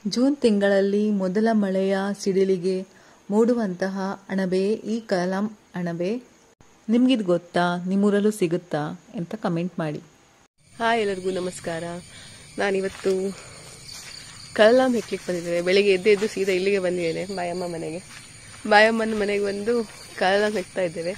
June ತಿಂಗಳಲ್ಲಿ ಮೊದಲ ಮಳೆಯ ಸಿಡಿಲಿಗೆ ಮೂಡುವಂತಹ ಅಣಬೆ ಈ ಕಲಾಂ ಅಣಬೆ ನಿಮ್ಗಿದು ಗೊತ್ತಾ ನಿಮ್ಮೂರಲ್ಲೂ ಸಿಗುತ್ತಾ ಅಂತ ಕಮೆಂಟ್ ಮಾಡಿ ಹಾಯ್ ಎಲ್ಲರಿಗೂ ನಮಸ್ಕಾರ ನಾನಿವತ್ತು ಕಲಾಂ ಹೆಕ್ಲಿಕ್ಕೆ ಬಂದಿದ್ದೇನೆ ಬೆಳಿಗ್ಗೆ ಎದ್ದು ಎದ್ದು ಸೀದಾ ಇಲ್ಲಿಗೆ ಬಂದಿದ್ದೇನೆ ಬಾಯಮ್ಮ ಮನೆಗೆ ಬಾಯಮ್ಮನ ಮನೆಗೆ ಬಂದು ಕಲಾಂ ಹೆಕ್ತಾ ಇದ್ದೇವೆ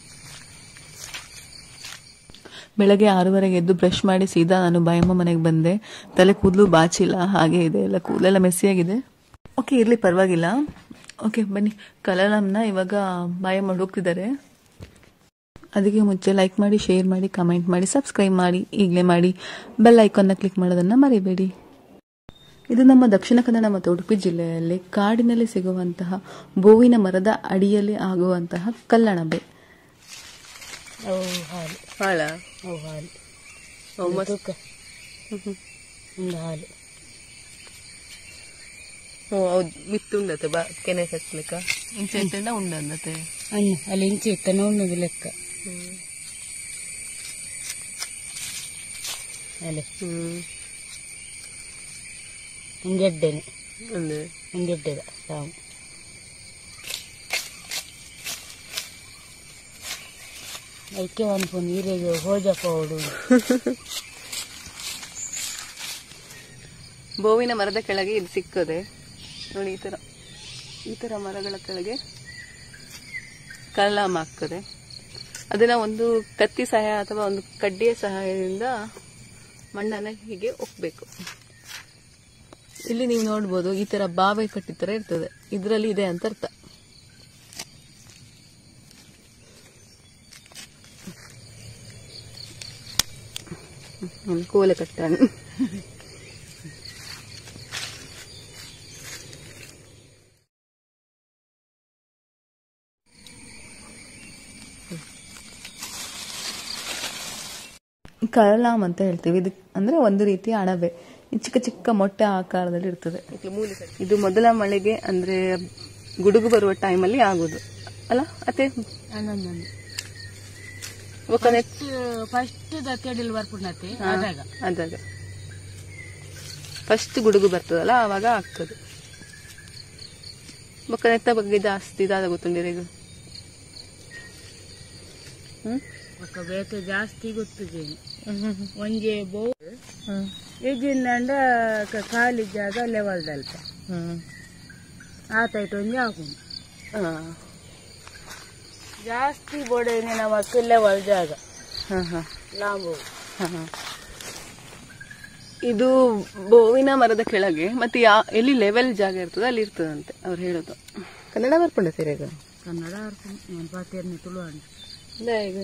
ಬೆಳಗ್ಗೆ ಆರೂವರೆಗೆ ಎದ್ದು ಬ್ರಷ್ ಮಾಡಿ ಸೀದಾ ನಾನು ಬಾಯಮ್ಮ ಮನೆಗೆ ಬಂದೆ ತಲೆ ಕೂದಲು ಬಾಚಿಲ್ಲ ಹಾಗೆ ಇದೆ ಎಲ್ಲ ಕೂದಲೆಲ್ಲ ಮೆಸ್ಸಿಯಾಗಿದೆ ಓಕೆ ಇರಲಿ ಪರವಾಗಿಲ್ಲ ಓಕೆ ಬನ್ನಿ ಕಲಾಂನ ಇವಾಗ ಬಾಯಮ್ಮ ಹೋಗ್ತಿದ್ದಾರೆ ಅದಕ್ಕೆ ಮುಂಚೆ ಲೈಕ್ ಮಾಡಿ ಶೇರ್ ಮಾಡಿ ಕಮೆಂಟ್ ಮಾಡಿ ಸಬ್ಸ್ಕ್ರೈಬ್ ಮಾಡಿ ಈಗಲೇ ಮಾಡಿ ಬೆಲ್ ಐಕಾನ್ನ ಕ್ಲಿಕ್ ಮಾಡೋದನ್ನು ಮರಿಬೇಡಿ ಇದು ನಮ್ಮ ದಕ್ಷಿಣ ಕನ್ನಡ ಮತ್ತು ಉಡುಪಿ ಜಿಲ್ಲೆಯಲ್ಲಿ ಕಾಡಿನಲ್ಲಿ ಸಿಗುವಂತಹ ಬೋವಿನ ಮರದ ಅಡಿಯಲ್ಲಿ ಆಗುವಂತಹ ಕಲ್ಲಣಬೆ ಅವು ಹಾಲು ಹಾಳ ಅವು ಹಾಲು ಅವು ಮಸ್ತ್ ತೂಕ ಒಂದು ಹಾಲು ಹ್ಞೂ ಹೌದು ಮಿತ್ತುಂಡತೆ ಬಾ ಕೆನೆ ಕಟ್ಲಿಕ್ಕ ಇಂಚೆ ಇಂಚೆಂಡ ಉಂಡಂದತೆ ಅನ್ನ ಅಲ್ಲಿ ಇಂಚೆ ಇತ್ತನ ಉಣ್ಣದು ಲೆಕ್ಕ ಅಲ್ಲೇ ಹ್ಮ್ ಹಿಂಗೆಡ್ಡೆನೆ ಅಂದ್ರೆ ಹಿಂಗೆಡ್ಡೆದ ಸಾವು ಅದಕ್ಕೆ ಒಂದು ನೀರಿಗೆ ಹೋಜಪ್ಪ ಹೊಡು ಬೋವಿನ ಮರದ ಕೆಳಗೆ ಇದು ಸಿಕ್ಕದೆ ನೋಡಿ ಈ ತರ ಈ ತರ ಮರಗಳ ಕೆಳಗೆ ಕಲಾಮ ಹಾಕ್ತದೆ ಅದನ್ನ ಒಂದು ಕತ್ತಿ ಸಹಾಯ ಅಥವಾ ಒಂದು ಕಡ್ಡಿಯ ಸಹಾಯದಿಂದ ಮಣ್ಣನ್ನ ಹೀಗೆ ಒಪ್ಪಬೇಕು ಇಲ್ಲಿ ನೀವು ನೋಡ್ಬೋದು ಈ ತರ ಬಾವೆ ಕಟ್ಟಿ ತರ ಇರ್ತದೆ ಇದರಲ್ಲಿ ಇದೆ ಅಂತ ಅರ್ಥ ಕೋಲೆ ಕಟ್ಟಾಣ ಕಲಾಮ್ ಅಂತ ಹೇಳ್ತೀವಿ ಇದು ಅಂದ್ರೆ ಒಂದು ರೀತಿಯ ಅಣಬೆ ಈ ಚಿಕ್ಕ ಚಿಕ್ಕ ಮೊಟ್ಟೆ ಆಕಾರದಲ್ಲಿ ಇರ್ತದೆ ಇದು ಮೊದಲ ಮಳೆಗೆ ಅಂದ್ರೆ ಗುಡುಗು ಬರುವ ಟೈಮಲ್ಲಿ ಆಗುದು ಅಲ್ಲ ಅತ್ತೆ ಅನ್ನೊಂದೊಂದು ಒಕ್ಕನೆ ಫಸ್ಟ್ ದತ್ತಡಿಲ್ ಬರ್ಪುಣ್ಣತೆ ಆದಾಗ ಅದಾಗ ಫಸ್ಟ್ ಗುಡುಗು ಬರ್ತದಲ್ಲ ಆವಾಗ ಆಗ್ತದೆ ಬೊಕ್ಕ ನೆತ್ತ ಬಗ್ಗೆ ಜಾಸ್ತಿ ಇದಾದ ಗೊತ್ತುಂಡಿರ ಈಗ ಹ್ಮ್ ఒక ಬೇತೆ ಜಾಸ್ತಿ ಗೊತ್ತಿದ್ದೇನೆ ಒಂಜೆ ಬೋ ಈಗಿಂದ ಖಾಲಿ ಜಾಗ ಲೆವೆಲ್ ದಲ್ಪ ಹ್ಮ್ ಆತಾಯ್ತು ಒಂಜಿ ಹಾಕೊಂಡು ಹಾ ಜಾಸ್ತಿ ಬೋಡೇನೆ ನಮಕ್ ಲೆವೆಲ್ ಜಾಗ ಹಾ ಹಾ ಲಾಂಬು ಹಾ, ಹಾ. ಇದು ಬೋವಿನ ಮರದ ಕೆಳಗೆ ಮತ್ತೆ ಯಾ ಎಲ್ಲಿ ಲೆವೆಲ್ ಜಾಗ ಇರ್ತದೆ ಅಲ್ಲಿ ಇರ್ತದಂತೆ ಅವ್ರು ಹೇಳೋದು ಕನ್ನಡ ಬರ್ಕೊಂಡ ಈಗ ಕನ್ನಡ ಅರ್ಕೊಂಡು ನಾನು ಪಾತಿಯರ್ನಿ ತುಳು ಅಂಡ್ ಈಗ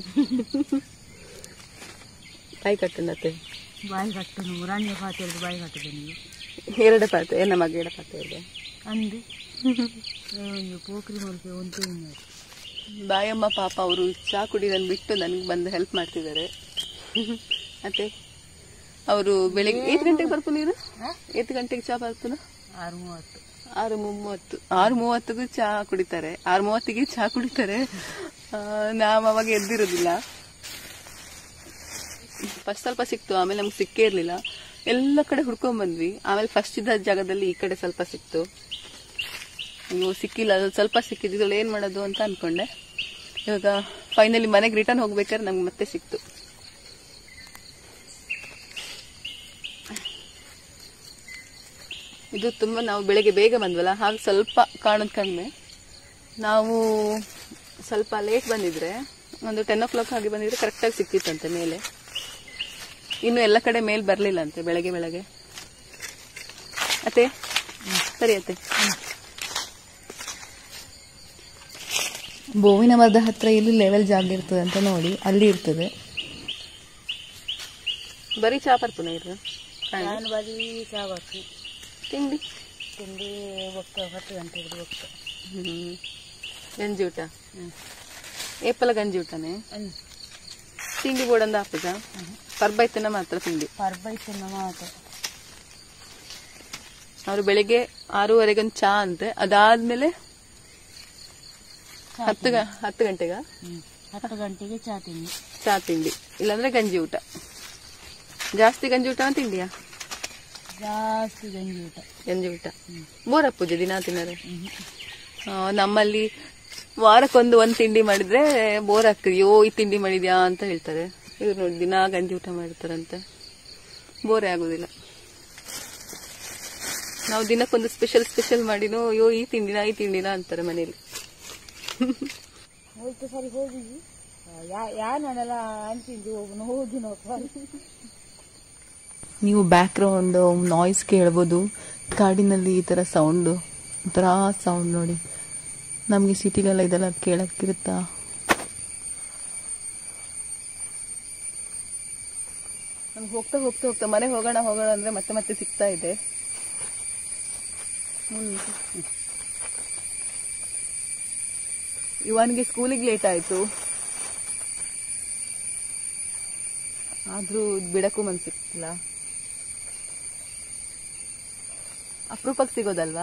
ಬಾಯಿ ಕಟ್ಟನತ್ತೆ ಬಾಯಿ ಕಟ್ಟನು ರಾಣಿಯ ಪಾತಿಯರ್ದು ಬಾಯಿ ಕಟ್ಟದೆ ನೀವು ಎರಡು ಪಾತೆ ಎನ್ನ ಮಗ ಎರಡು ಪಾತೆ ಇದೆ ಅಂದು ಒಂದು ಪೋಖ್ರಿ ಮಲ್ಪೆ ಒಂದು ಬಾಯಮ್ಮ ಪಾಪ ಅವರು ಚಾ ಕುಡಿಯೋದನ್ನ ಬಿಟ್ಟು ನನಗೆ ಬಂದು ಹೆಲ್ಪ್ ಮಾಡ್ತಿದ್ದಾರೆ ಮತ್ತೆ ಅವರು ಬೆಳಿಗ್ಗೆ ಐದು ಗಂಟೆಗೆ ಬರ್ಪು ನೀರು ಐದು ಗಂಟೆಗೆ ಚಾ ಬರ್ಪುನ ಆರು ಮೂವತ್ತು ಆರು ಮೂವತ್ತು ಆರು ಮೂವತ್ತಿಗೂ ಚಾ ಕುಡಿತಾರೆ ಆರು ಮೂವತ್ತಿಗೆ ಚಾ ಕುಡಿತಾರೆ ಆ, ನಾವು ಅವಾಗ ಎದ್ದಿರೋದಿಲ್ಲ ಫಸ್ಟ್ ಸ್ವಲ್ಪ ಸಿಕ್ತು ಆಮೇಲೆ ನಮ್ಗೆ ಸಿಕ್ಕೇ ಇರ್ಲಿಲ್ಲ ಎಲ್ಲ ಕಡೆ ಹುಡ್ಕೊಂಡ್ ಬಂದ್ವಿ ಆಮೇಲೆ ಫಸ್ಟ್ ಇದ್ದ ಜಾಗದಲ್ಲಿ ಈ ಕಡೆ ಸ್ವಲ್ಪ ಸಿಕ್ತು ಅಯ್ಯೋ ಸಿಕ್ಕಿಲ್ಲ ಅದು ಸ್ವಲ್ಪ ಸಿಕ್ಕಿದ್ದು ಏನ್ ಮಾಡೋದು ಅಂತ ಅನ್ಕೊಂಡೆ ಇವಾಗ ಫೈನಲಿ ಮನೆಗೆ ರಿಟರ್ನ್ ಹೋಗ್ಬೇಕಾದ್ರೆ ನಮ್ಗೆ ಮತ್ತೆ ಸಿಕ್ತು ಇದು ತುಂಬಾ ನಾವು ಬೆಳಿಗ್ಗೆ ಬೇಗ ಬಂದ್ವಲ್ಲ ಹಾಗೆ ಸ್ವಲ್ಪ ಕಾಣೋದು ಕಡಿಮೆ ನಾವು ಸ್ವಲ್ಪ ಲೇಟ್ ಬಂದಿದ್ರೆ ಒಂದು ಟೆನ್ ಓ ಕ್ಲಾಕ್ ಹಾಗೆ ಬಂದಿದ್ರೆ ಕರೆಕ್ಟಾಗಿ ಸಿಕ್ಕಿತ್ತಂತೆ ಮೇಲೆ ಇನ್ನು ಎಲ್ಲ ಕಡೆ ಮೇಲ್ ಬರಲಿಲ್ಲ ಅಂತೆ ಬೆಳಗ್ಗೆ ಬೆಳಗ್ಗೆ ಅತ್ತೆ ಸರಿ ಅತ್ತೆ ಬೋವಿನ ಮರದ ಹತ್ರ ಎಲ್ಲಿ ಲೆವೆಲ್ ಜಾಗ ಇರ್ತದೆ ಅಂತ ನೋಡಿ ಅಲ್ಲಿ ಇರ್ತದೆ ಬರೀ ಚಾ ಬರ್ಪುನ ಇರು ನಾನು ಬರೀ ಸಾವತ್ತು ತಿಂಡಿ ತಿಂಡಿ ಒಕ್ಕ ಹತ್ತು ಗಂಟೆಗೆ ಒಕ್ಕ ಹ್ಮ್ ಗಂಜಿ ಊಟ ಏಪಲ ಗಂಜಿ ಊಟನೇ ಅನ್ನು ತಿಂಡಿ ಬೋಡಂದ ಹಾಪುದ ಪರ್ಬೈತನ ಮಾತ್ರ ತಿಂಡಿ ಪರ್ಬೈತನ ಮಾತು ಅವರು ಬೆಳಿಗ್ಗೆ ಆರೂವರೆಗೆ ಒಂದು ಚಾ ಅಂತೆ ಅದಾದ್ಮೇಲೆ ಹತ್ತು ಗ- ಹತ್ತು ಗಂಟೆಗ ಹ್ಮ್. ಹತ್ತು ಗಂಟೆಗೆ ಚಾ ತಿಂಡಿ ಚಾ ತಿಂಡಿ ಇಲ್ಲಾಂದ್ರೆ ಗಂಜಿ ಊಟ ಜಾಸ್ತಿ ಗಂಜಿ ಊಟ ತಿಂಡಿಯಾ ಜಾಸ್ತಿ ಗಂಜಿ ಊಟ ಗಂಜಿ ಊಟ ಬೋರ ಪೂಜೆ ದಿನ ತಿನ್ನೋದು ಆ, ನಮ್ಮಲ್ಲಿ ವಾರಕ್ಕೊಂದು ಒಂದ್ ತಿಂಡಿ ಮಾಡಿದ್ರೆ ಬೋರ್ ಆಗ್ತದೆ ಯೋ ಈ ತಿಂಡಿ ಮಾಡಿದ್ಯಾ ಅಂತ ಹೇಳ್ತಾರೆ ಇವ್ರು ನೋಡಿ ದಿನ ಗಂಜಿ ಊಟ ಮಾಡ್ತಾರಂತೆ ಬೋರೇ ಆಗುದಿಲ್ಲ ನಾವು ದಿನಕ್ಕೊಂದು ಸ್ಪೆಷಲ್ ಸ್ಪೆಷಲ್ ಮಾಡಿನೋ ಅಯ್ಯೋ ಈ ತಿಂಡಿನ ಈ ತಿಂಡಿನ ಅಂತಾರೆ ಮನೇಲಿ ಹೋಯ್ತು ಸರಿ ಹೋಗಿ ಯಾನೆಲ್ಲ ಅನ್ಸಿದ್ದು ಒಬ್ಬನು ಹೋಗಿ ನೋಡ್ಕೊಂಡು ನೀವು ಬ್ಯಾಕ್ಗ್ರೌಂಡ್ ನಾಯ್ಸ್ ಕೇಳ್ಬೋದು ಕಾಡಿನಲ್ಲಿ ಈ ಥರ ಸೌಂಡು ಒಂಥರ ಸೌಂಡ್ ನೋಡಿ ನಮಗೆ ಸಿಟಿಲೆಲ್ಲ ಇದೆಲ್ಲ ಕೇಳಕ್ಕಿರುತ್ತಾ ನಮ್ಗೆ ಹೋಗ್ತಾ ಹೋಗ್ತಾ ಹೋಗ್ತಾ ಮನೆ ಹೋಗೋಣ ಹೋಗೋಣ ಅಂದ್ರೆ ಮತ್ತೆ ಮತ್ತೆ ಸಿಗ್ತಾ ಇದೆ ಇವನ್ಗೆ ಸ್ಕೂಲಿಗೆ ಲೇಟ್ ಆಯ್ತು ಆದ್ರೂ ಬಿಡಕ್ಕೂ ಮನ್ಸು ಸಿಕ್ತಿಲ್ಲ ಅಪರೂಪಕ್ಕೆ ಸಿಗೋದಲ್ವಾ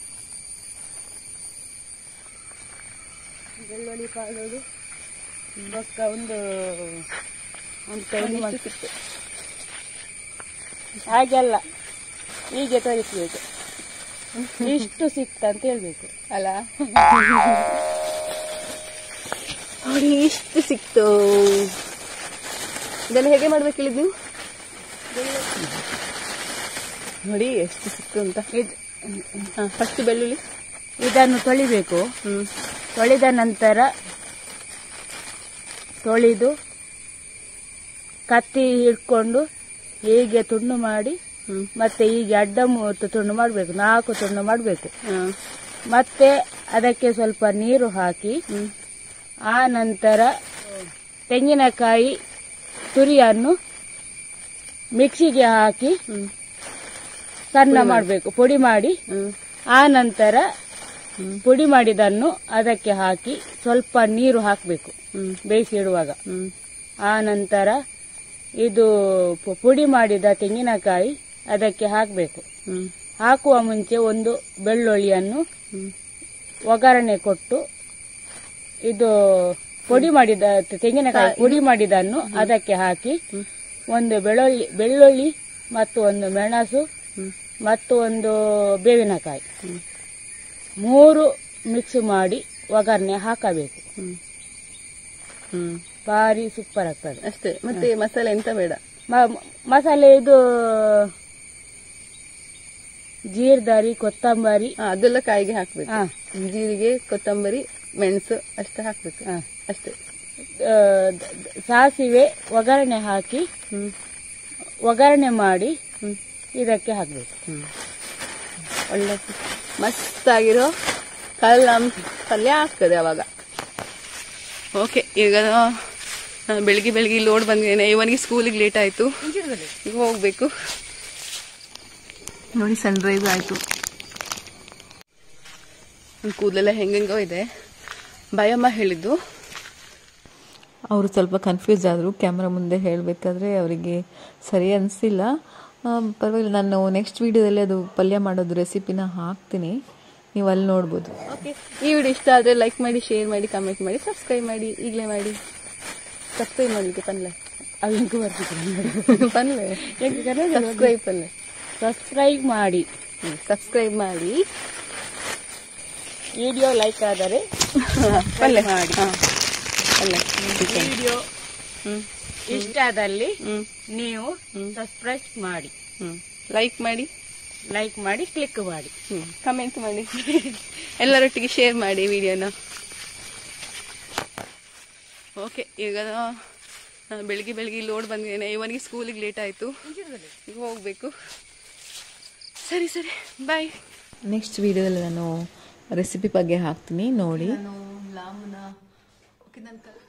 ಬೆಳ್ಳುಳ್ಳಿ ಕಾಳು ಬೊಕ್ಕ ಒಂದು ಒಂದು ಕೈಲಿ ಇಷ್ಟು ಸಿಕ್ತು ಹಾಗೆಲ್ಲ ಹೀಗೆ ತೋರಿಸ್ಬೇಕು ಇಷ್ಟು ಸಿಕ್ತ ಅಂತ ಹೇಳ್ಬೇಕು ಅಲ್ಲ ನೋಡಿ ಇಷ್ಟು ಸಿಕ್ತು ಇದೆಲ್ಲ ಹೇಗೆ ಮಾಡ್ಬೇಕು ಹೇಳಿದ್ ನೀವು ನೋಡಿ ಎಷ್ಟು ಸಿಕ್ತು ಅಂತ ಇದು ಫಸ್ಟ್ ಬೆಳ್ಳುಳ್ಳಿ ಇದನ್ನು ತೊಳಿಬೇಕು ಹ್ಮ್ ತೊಳೆದ ನಂತರ ತೊಳೆದು ಕತ್ತಿ ಹಿಡ್ಕೊಂಡು ಹೀಗೆ ತುಂಡು ಮಾಡಿ ಹ್ಮ್ ಮತ್ತೆ ಹೀಗೆ ಅಡ್ಡ ಮೂವತ್ತು ತುಂಡು ಮಾಡಬೇಕು ನಾಲ್ಕು ತುಂಡು ಮಾಡಬೇಕು ಹಾ. ಮತ್ತೆ ಅದಕ್ಕೆ ಸ್ವಲ್ಪ ನೀರು ಹಾಕಿ ಹ್ಮ್ ಆ ನಂತರ ತೆಂಗಿನಕಾಯಿ ತುರಿಯನ್ನು ಮಿಕ್ಸಿಗೆ ಹಾಕಿ ಹ್ಮ್ ಸಣ್ಣ ಮಾಡಬೇಕು ಪುಡಿ ಮಾಡಿ ಹ್ಮ್ ಆ ನಂತರ ಪುಡಿ ಮಾಡಿದನ್ನು ಅದಕ್ಕೆ ಹಾಕಿ ಸ್ವಲ್ಪ ನೀರು ಹಾಕಬೇಕು ಹ್ಮ್ ಬೇಯಿಸಿ ಇಡುವಾಗ ಹ್ಮ್ ಆ ನಂತರ ಇದು ಪು- ಪುಡಿ ಮಾಡಿದ ತೆಂಗಿನಕಾಯಿ ಅದಕ್ಕೆ ಹಾಕಬೇಕು ಹ್ಮ್ ಹಾಕುವ ಮುಂಚೆ ಒಂದು ಬೆಳ್ಳುಳ್ಳಿಯನ್ನು ಹ್ಮ್ ಒಗ್ಗರಣೆ ಕೊಟ್ಟು ಇದು ಪುಡಿ ಮಾಡಿದ ತೆಂಗಿನಕಾಯಿ ಪುಡಿ ಮಾಡಿದನ್ನು ಅದಕ್ಕೆ ಹಾಕಿ ಒಂದು ಬೆಳ್ಳುಳ್ಳಿ ಬೆಳ್ಳುಳ್ಳಿ ಮತ್ತು ಒಂದು ಮೆಣಸು ಹ್ಮ್ ಮತ್ತು ಒಂದು ಬೇವಿನಕಾಯಿ ಹ್ಮ್ ಮೂರು ಮಿಕ್ಸ್ ಮಾಡಿ ಒಗ್ಗರಣೆ ಹಾಕಬೇಕು ಹ್ಮ್ ಹ್ಮ್ ಭಾರಿ ಸೂಪರ್ ಆಗ್ತದೆ ಅಷ್ಟೇ ಮತ್ತೆ ಮಸಾಲೆ ಎಂತ ಬೇಡ ಮ- ಮಸಾಲೆ ಇದು ಜೀರ್ದಾರಿ ಕೊತ್ತಂಬರಿ ಹಾ, ಅದೆಲ್ಲ ಕಾಯಿಗೆ ಹಾಕ್ಬೇಕು ಹಾ. ಜೀರಿಗೆ ಕೊತ್ತಂಬರಿ ಮೆಣಸು ಅಷ್ಟೇ ಹಾಕ್ಬೇಕು ಹಾ. ಅಷ್ಟೇ ಆ, ದ- ದ- ಸಾಸಿವೆ ಒಗ್ಗರಣೆ ಹಾಕಿ ಹ್ಮ್ ಒಗ್ಗರಣೆ ಮಾಡಿ ಹ್ಮ್ ಇದಕ್ಕೆ ಹಾಕಬೇಕು ಹ್ಮ್ ಒಳ್ಳೆ ಮಸ್ತ್ ಆಗಿರೋ ಕಲ್ಲಂ ಪಲ್ಯ ಆಗ್ತದೆ ಅವಾಗ ಓಕೆ ಈಗ ನಾನು ಬೆಳಿಗ್ಗೆ ಬೆಳಿಗ್ಗೆ ಲೋಡ್ ಬಂದಿದ್ದೇನೆ ಇವನಿಗೆ ಸ್ಕೂಲಿಗೆ ಲೇಟ್ ಆಯ್ತು ಈಗ ಹೋಗ್ಬೇಕು ನೋಡಿ ಸನ್ರೈಸ್ ಆಯಿತು ನನ್ ಕೂದಲೆಲ್ಲ ಹೆಂಗೆಂಗೋ ಇದೆ ಭಯಮ್ಮ ಹೇಳಿದ್ದು ಅವರು ಸ್ವಲ್ಪ ಕನ್ಫ್ಯೂಸ್ ಆದರು ಕ್ಯಾಮ್ರಾ ಮುಂದೆ ಹೇಳಬೇಕಾದ್ರೆ ಅವರಿಗೆ ಸರಿ ಅನಿಸಿಲ್ಲ ಪರವಾಗಿಲ್ಲ ನಾನು ನೆಕ್ಸ್ಟ್ ವೀಡಿಯೋದಲ್ಲಿ ಅದು ಪಲ್ಯ ಮಾಡೋದು ರೆಸಿಪಿನ ಹಾಕ್ತೀನಿ ನೀವು ಅಲ್ಲಿ ನೋಡ್ಬೋದು ಓಕೆ ಈ ವಿಡಿಯೋ ಇಷ್ಟ ಆದರೆ ಲೈಕ್ ಮಾಡಿ ಶೇರ್ ಮಾಡಿ ಕಮೆಂಟ್ ಮಾಡಿ ಸಬ್ಸ್ಕ್ರೈಬ್ ಮಾಡಿ ಈಗಲೇ ಮಾಡಿ ಸಬ್ಸ್ಕ್ರೈಬ್ ಮಾಡಲಿಕ್ಕೆ ಪನ್ಲೆ ಅಲ್ಲಿಂಗೂ ಬರ್ತಿದ್ರು ಪನ್ಲೆ ಸಬ್ಸ್ಕ್ರೈಬ್ ಪನ್ಲೆ ಸಬ್ಸ್ಕ್ರೈಬ್ ಮಾಡಿ ಸಬ್ಸ್ಕ್ರೈಬ್ ಮಾಡಿ ವಿಡಿಯೋ ಲೈಕ್ ಆದರೆ ಪಲ್ಲೆ ಮಾಡಿ. ಹಾ, ಪಲ್ಲೆ ವಿಡಿಯೋ ಹ್ಮ್ ಇಷ್ಟ ಆದಲ್ಲಿ ಹ್ಮ್ ನೀವು ಸಬ್ಸ್ಕ್ರೈಬ್ ಮಾಡಿ ಹ್ಮ್ ಲೈಕ್ ಮಾಡಿ ಲೈಕ್ ಮಾಡಿ ಕ್ಲಿಕ್ ಮಾಡಿ ಹ್ಮ್ ಕಮೆಂಟ್ ಮಾಡಿ ಎಲ್ಲರೊಟ್ಟಿಗೆ ಶೇರ್ ಮಾಡಿ ವಿಡಿಯೋನ ಓಕೆ ಈಗ ನಾನು ಬೆಳಿಗ್ಗೆ ಬೆಳಿಗ್ಗೆ ಲೋಡ್ ಬಂದಿದ್ದೇನೆ ಇವನಿಗೆ ಸ್ಕೂಲಿಗೆ ಲೇಟ್ ಆಯಿತು ಈಗ ಹೋಗಬೇಕು ಸರಿ ಸರಿ ಬಾಯ್ ನೆಕ್ಸ್ಟ್ ವೀಡಿಯೋದಲ್ಲಿ ನಾನು ರೆಸಿಪಿ ಬಗ್ಗೆ ಹಾಕ್ತೀನಿ ನೋಡಿ ನಾನು ಲಾಮನ ಓಕೆ ನನ್ನ